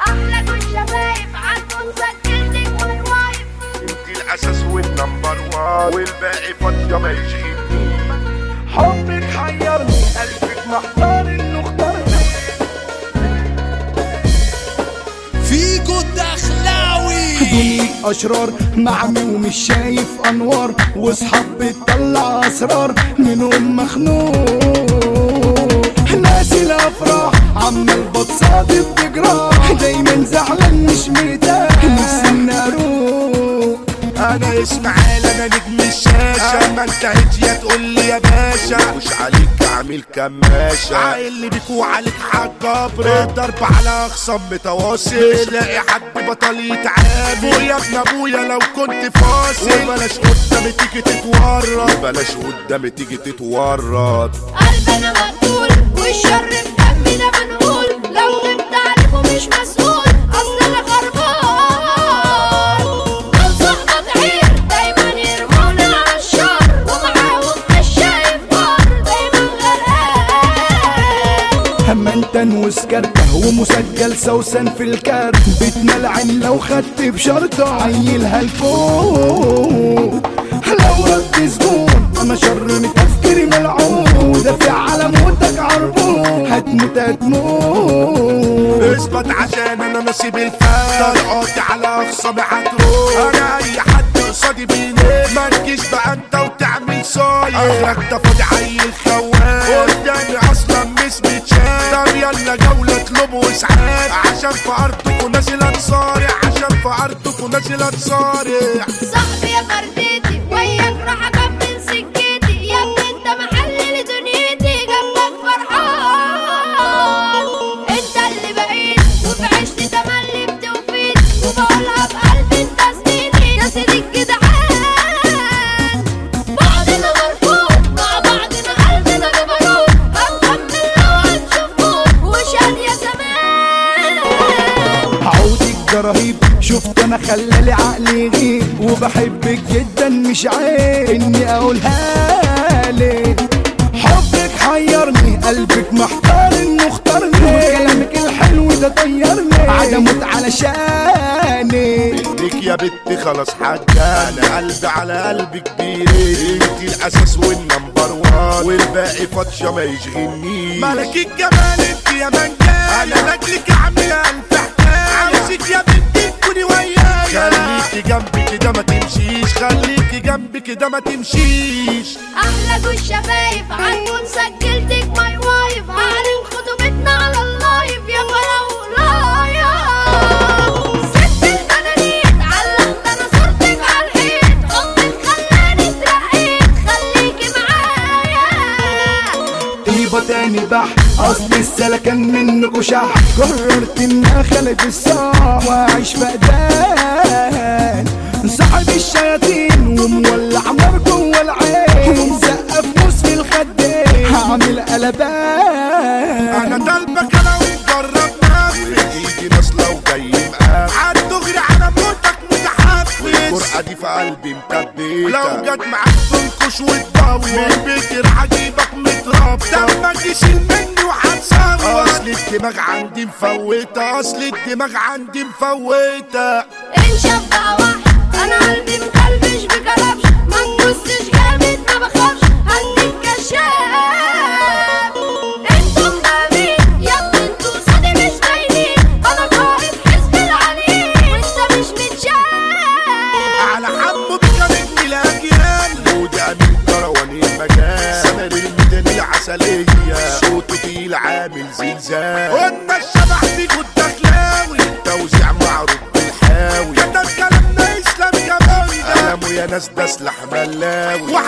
احلى كل شفايف عالكون سجلتك واي وايف انت الاساس والنمبر وان والباقي فاضيه ما يشغلني حبك حيرني قلبك محتار انه اختارني فيكو الدخلاوي دنيا اشرار معمي ومش شايف انوار واصحاب بتطلع اسرار منهم مخنوق ناس الافراح عمال بتصادف بجراح دايما زعلان مش مرتاح نفسي نروح انا اسماعيل انا نجم الشاشه ما انتهتش يا تقول لي يا باشا مش عليك عامل كماشه عايل بيك وعليك حجبر الضرب على اخصام متواصل مش لاقي حد بطل يتعامل ويا ابن ابويا لو كنت فاصل وبلاش قدامي تيجي تتورط بلاش قدامي تيجي تتورط قلبنا مقتول والشر في دمنا بنقول لو غبت عليكم مش مسؤول اصل انا خربان دول صحبة عير دايما يرمونا على الشر ومعاهم مش شايف نار دايما غرقان همنتن وسكرته ومسجل سوسن في الكارت بتنلعن لو خدت بشرطة عيلها لفوق لو رد زبون انا شر من تفكيري ملعون دافع على موتك عربون هتموت هتموت اثبت عشان انا نصيب الفات طلعت على اخصامي هتروح انا اي حد قصادي بينام ما تجيش بقى انت وتعمل صايع اخرك ده فاضي عيل خوان قدامي اصلا مش متشاف طب يلا جولة اطلب واسعاف عشان في ارضكوا نازل اتصارع عشان في ارضكوا نازل اتصارع صاحبي يا فردتي وياك راح اكمل سكتي يا ابني انت محلل دنيتي جنبك فرحان انت اللي بقيت وفي عشتي تملي بتوفيت وبقولها بقلبي انت سنيني يا سيدي الجدعان بعضنا مرفوض مع بعضنا قلبنا جبروت هنكمل لو هنشوف موت وشان يا زمان عودك ده رهيب شفت انا خلالي عقلي يغيب وبحبك جدا مش عيب اني اقولها لك حبك حيرني قلبك محتار انه اختارني وكلامك الحلو ده طيرني عدمت علشاني ليك يا بنتي خلاص حاجة انا قلبي على قلبي كبير انتي الاساس والنمبر وان والباقي فاطشة ما يشغلنيش ملك الجمال انت يا منجان انا لاجلك عامل الف حكاية عاوزك يا بنتي تكوني ويايا خليكي جنبي كده ما تمشيش خليكي جنبي كده ما تمشيش احلى جوز شفايف عنكون سجلتك ماي وايف هعلن خطوبتنا على اللايف يا فراولايا ست البنانيت علقت انا صورتك على الحيط حبك خلاني اترقيت خليكي معايا طيبة تاني بح اصل السلكان منكوا شح قررت ان اخلد الصح واعيش فقدان صاحب الشياطين ومولع نار جوه العين ومزقف موس في الخدين هعمل قلبان انا طالبك انا ومجرب نفسي ايدي نازله وجاي مقام عالدغري على موتك متحفز الجرأة دي في قلبي مثبتة لو جت معاك تنكش وتدور من بيتي راح اجيبك متربط طب ما تشيل مني وهتصور اصل الدماغ عندي مفوتة اصل الدماغ عندي مفوتة ان شبع واحد انا قلبي مكلبش بكلبش ما تبصش جامد ما بخافش هديك كشاف انتم بامين يا ابني انتوا صدي مش باينين انا قائد حزب العنين وانت مش متشاف على حمو بكامل الاجيال ودي امين كرواني المجال سمر الميدانية عسلية صوته تقيل عامل زلزال قلنا الشبح فيكو الدخلاوي توزيع معروف بالحاوي كتب كلامنا اسلام كمان قلمه يا ناس ده سلاح ملاوي